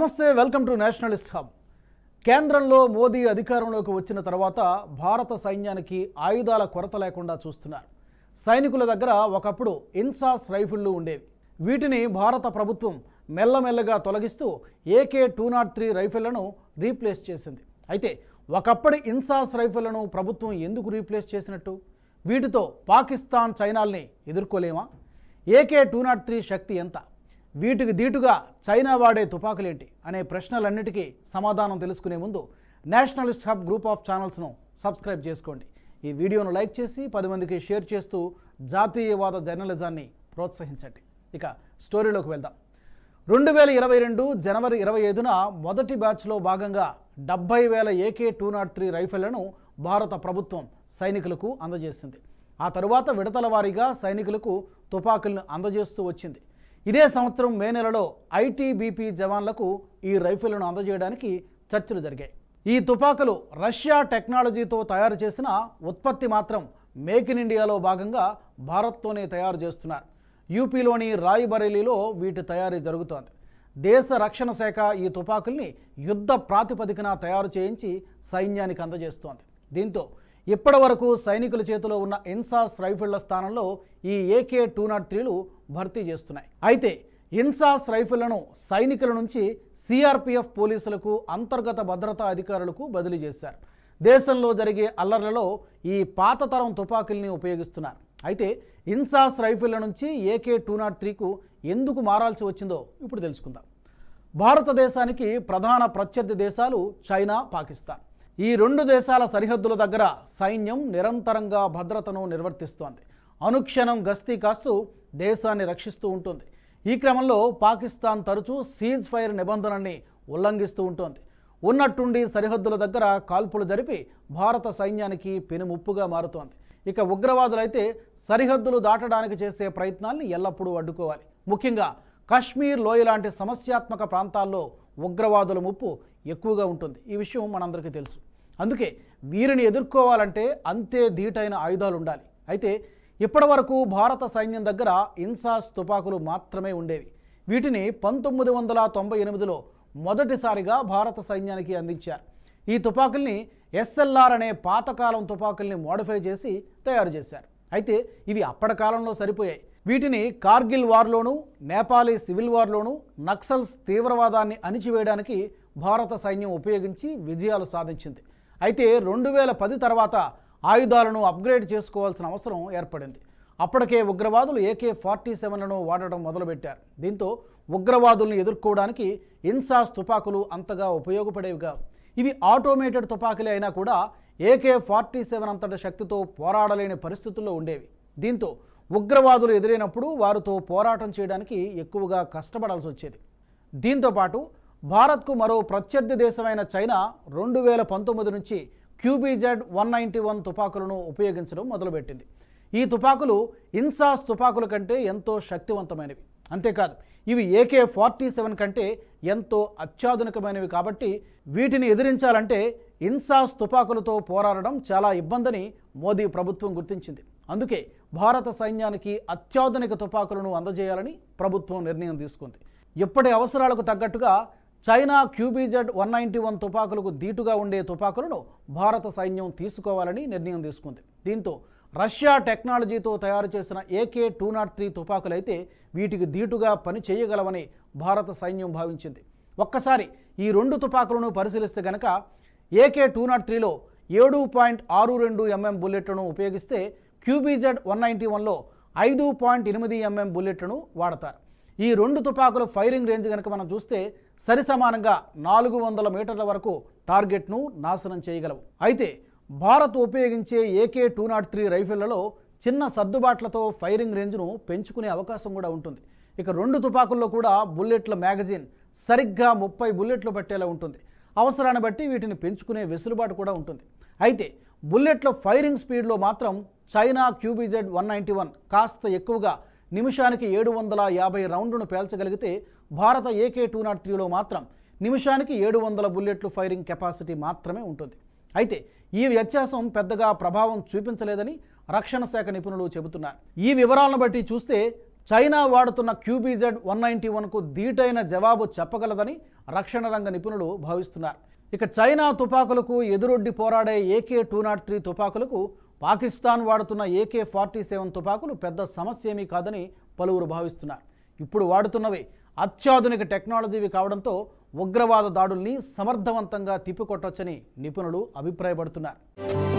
నమస్తే welcome to Nationalist hub కేంద్రంలో మోదీ అధికారంలోకి వచ్చిన తర్వాత భారత సైన్యానికి ఆయుధాల కొరత లేకుండా చూస్తున్నారు సైనికుల దగ్గర ఒకప్పుడు ఇన్సాస్ రైఫిళ్లు ఉండేవి వీటిని భారత ప్రభుత్వం మెల్లమెల్లగా తొలగిస్తూ ఏకే టూ నాట్ త్రీ రైఫిళ్లను రీప్లేస్ చేసింది అయితే ఒకప్పటి ఇన్సాస్ రైఫిళ్లను ప్రభుత్వం ఎందుకు రీప్లేస్ చేసినట్టు వీటితో పాకిస్తాన్ చైనాల్ని ఎదుర్కోలేమా ఏకే టూ నాట్ త్రీ శక్తి ఎంత వీటికి దీటుగా చైనా వాడే తుపాకులేంటి అనే ప్రశ్నలన్నిటికీ సమాధానం తెలుసుకునే ముందు నేషనలిస్ట్ హబ్ గ్రూప్ ఆఫ్ ఛానల్స్ను సబ్స్క్రైబ్ చేసుకోండి ఈ వీడియోను లైక్ చేసి పది మందికి షేర్ చేస్తూ జాతీయవాద జర్నలిజాన్ని ప్రోత్సహించండి ఇక స్టోరీలోకి వెళ్దాం రెండు వేల ఇరవై రెండు జనవరి ఇరవై ఐదున మొదటి బ్యాచ్లో భాగంగా డెబ్బై వేల ఏకే టూ నాట్ త్రీ రైఫిళ్లను భారత ప్రభుత్వం సైనికులకు అందజేసింది ఆ తరువాత విడతల వారీగా సైనికులకు తుపాకులను అందజేస్తూ వచ్చింది ఇదే సంవత్సరం మే నెలలో ఐటీబీపీ జవాన్లకు ఈ రైఫిళ్లను అందజేయడానికి చర్చలు జరిగాయి ఈ తుపాకులు రష్యా టెక్నాలజీతో తయారు చేసిన ఉత్పత్తి మాత్రం మేక్ ఇన్ ఇండియాలో భాగంగా భారత్తోనే తయారు చేస్తున్నారు యూపీలోని రాయ్బరేలీలో వీటి తయారీ జరుగుతోంది దేశ రక్షణ శాఖ ఈ తుపాకుల్ని యుద్ధ ప్రాతిపదికన తయారు చేయించి సైన్యానికి అందజేస్తోంది దీంతో ఇప్పటి వరకు సైనికుల చేతిలో ఉన్న ఇన్సాస్ రైఫిళ్ల స్థానంలో ఈ ఏకే టూ నాట్ త్రీలు భర్తీ చేస్తున్నాయి అయితే ఇన్సాస్ రైఫిళ్లను సైనికుల నుంచి సిఆర్పిఎఫ్ పోలీసులకు అంతర్గత భద్రతా అధికారులకు బదిలీ చేశారు దేశంలో జరిగే అల్లర్లలో ఈ పాత తరం తుపాకుల్ని ఉపయోగిస్తున్నారు అయితే ఇన్సాస్ రైఫిళ్ల నుంచి ఏకే టూ నాట్ త్రీకు ఎందుకు మారాల్సి వచ్చిందో ఇప్పుడు తెలుసుకుందాం భారతదేశానికి ప్రధాన ప్రత్యర్థి దేశాలు చైనా పాకిస్తాన్ ఈ రెండు దేశాల సరిహద్దుల దగ్గర సైన్యం నిరంతరంగా భద్రతను నిర్వర్తిస్తోంది అనుక్షణం గస్తీ కాస్తూ దేశాన్ని రక్షిస్తూ ఉంటుంది ఈ క్రమంలో పాకిస్తాన్ తరచూ సీజ్ ఫైర్ నిబంధనల్ని ఉల్లంఘిస్తూ ఉంటుంది ఉన్నట్టుండి సరిహద్దుల దగ్గర కాల్పులు జరిపి భారత సైన్యానికి పెనుముప్పుగా మారుతోంది ఇక ఉగ్రవాదులైతే సరిహద్దులు దాటడానికి చేసే ప్రయత్నాల్ని ఎల్లప్పుడూ అడ్డుకోవాలి ముఖ్యంగా కాశ్మీర్ లోయ లాంటి సమస్యాత్మక ప్రాంతాల్లో ఉగ్రవాదుల ముప్పు ఎక్కువగా ఉంటుంది ఈ విషయం మనందరికీ తెలుసు అందుకే వీరిని ఎదుర్కోవాలంటే అంతే ధీటైన ఆయుధాలు ఉండాలి అయితే ఇప్పటి వరకు భారత సైన్యం దగ్గర ఇన్సాస్ తుపాకులు మాత్రమే ఉండేవి వీటిని పంతొమ్మిది వందల తొంభై ఎనిమిదిలో మొదటిసారిగా భారత సైన్యానికి అందించారు ఈ తుపాకుల్ని ఎస్ఎల్ఆర్ అనే పాతకాలం తుపాకుల్ని మోడిఫై చేసి తయారు చేశారు అయితే ఇవి అప్పటి కాలంలో సరిపోయాయి వీటిని కార్గిల్ వార్లోనూ నేపాలీ సివిల్ వార్లోనూ నక్సల్స్ తీవ్రవాదాన్ని అణిచివేయడానికి భారత సైన్యం ఉపయోగించి విజయాలు సాధించింది అయితే రెండు వేల పది తర్వాత ఆయుధాలను అప్గ్రేడ్ చేసుకోవాల్సిన అవసరం ఏర్పడింది అప్పటికే ఉగ్రవాదులు ఏకే ఫార్టీ సెవెన్లను వాడటం మొదలుపెట్టారు దీంతో ఉగ్రవాదుల్ని ఎదుర్కోవడానికి ఇన్సాస్ తుపాకులు అంతగా ఉపయోగపడేవి కావు ఇవి ఆటోమేటెడ్ తుపాకులే అయినా కూడా ఏకే ఫార్టీ సెవెన్ అంతటి శక్తితో పోరాడలేని పరిస్థితుల్లో ఉండేవి దీంతో ఉగ్రవాదులు ఎదురైనప్పుడు వారితో పోరాటం చేయడానికి ఎక్కువగా కష్టపడాల్సి వచ్చేది దీంతోపాటు భారత్కు మరో ప్రత్యర్థి దేశమైన చైనా రెండు వేల పంతొమ్మిది నుంచి క్యూబీజెడ్ వన్ నైంటీ వన్ తుపాకులను ఉపయోగించడం మొదలుపెట్టింది ఈ తుపాకులు ఇన్సాస్ తుపాకుల కంటే ఎంతో శక్తివంతమైనవి అంతేకాదు ఇవి ఏకే ఫార్టీ సెవెన్ కంటే ఎంతో అత్యాధునికమైనవి కాబట్టి వీటిని ఎదిరించాలంటే ఇన్సాస్ తుపాకులతో పోరాడడం చాలా ఇబ్బందని మోదీ ప్రభుత్వం గుర్తించింది అందుకే భారత సైన్యానికి అత్యాధునిక తుపాకులను అందజేయాలని ప్రభుత్వం నిర్ణయం తీసుకుంది ఇప్పటి అవసరాలకు తగ్గట్టుగా China Q B Z one ninety one తుపాకులకు దీటుగా ఉండే తుపాకులను భారత సైన్యం తీసుకోవాలని నిర్ణయం తీసుకుంది దీంతో రష్యా టెక్నాలజీతో తయారు చేసిన ఏకే టూ నాట్ త్రీ తుపాకులైతే వీటికి దీటుగా పని చేయగలవని భారత సైన్యం భావించింది ఒక్కసారి ఈ రెండు తుపాకులను పరిశీలిస్తే గనక ఏకే టూ నాట్ త్రీలో ఏడు పాయింట్ ఆరు రెండు ఎంఎం బుల్లెట్లను ఉపయోగిస్తే క్యూబీజెడ్ వన్ నైంటీ వన్లో ఐదు పాయింట్ ఎనిమిది ఎంఎం బుల్లెట్లను వాడతారు ఈ రెండు తుపాకుల ఫైరింగ్ రేంజ్ కనుక మనం చూస్తే సరి సమానంగా నాలుగు వందల మీటర్ల వరకు టార్గెట్ను నాశనం చేయగలవు అయితే భారత్ ఉపయోగించే ఏకే టూ నాట్ త్రీ రైఫిళ్లలో చిన్న సర్దుబాట్లతో ఫైరింగ్ రేంజ్ను పెంచుకునే అవకాశం కూడా ఉంటుంది ఇక రెండు తుపాకుల్లో కూడా బుల్లెట్ల మ్యాగజైన్ సరిగ్గా ముప్పై బుల్లెట్లు పట్టేలా ఉంటుంది అవసరాన్ని బట్టి వీటిని పెంచుకునే వెసులుబాటు కూడా ఉంటుంది అయితే బుల్లెట్ల ఫైరింగ్ స్పీడ్లో మాత్రం China Q B Z one ninety one కాస్త ఎక్కువగా నిమిషానికి ఏడు వందల యాభై రౌండ్ను పేల్చగలిగితే భారత ఏకే టూ నాట్ త్రీలో మాత్రం నిమిషానికి ఏడు వందల బుల్లెట్లు ఫైరింగ్ కెపాసిటీ మాత్రమే ఉంటుంది అయితే ఈ వ్యత్యాసం పెద్దగా ప్రభావం చూపించలేదని రక్షణ శాఖ నిపుణులు చెబుతున్నారు ఈ వివరాలను బట్టి చూస్తే చైనా వాడుతున్న క్యూబీజెడ్ వన్ నైంటీ వన్కు ధీటైన జవాబు చెప్పగలదని రక్షణ రంగ నిపుణులు భావిస్తున్నారు ఇక చైనా తుపాకులకు ఎదురొడ్డి పోరాడే ఏకే టూ నాట్ త్రీ తుపాకులకు పాకిస్తాన్ వాడుతున్న ఏకే ఫార్టీ సెవెన్ తుపాకులు పెద్ద సమస్య ఏమీ కాదని పలువురు భావిస్తున్నారు ఇప్పుడు వాడుతున్నవి అత్యాధునిక టెక్నాలజీవి కావడంతో ఉగ్రవాద దాడుల్ని సమర్థవంతంగా తిప్పికొట్టొచ్చని నిపుణులు అభిప్రాయపడుతున్నారు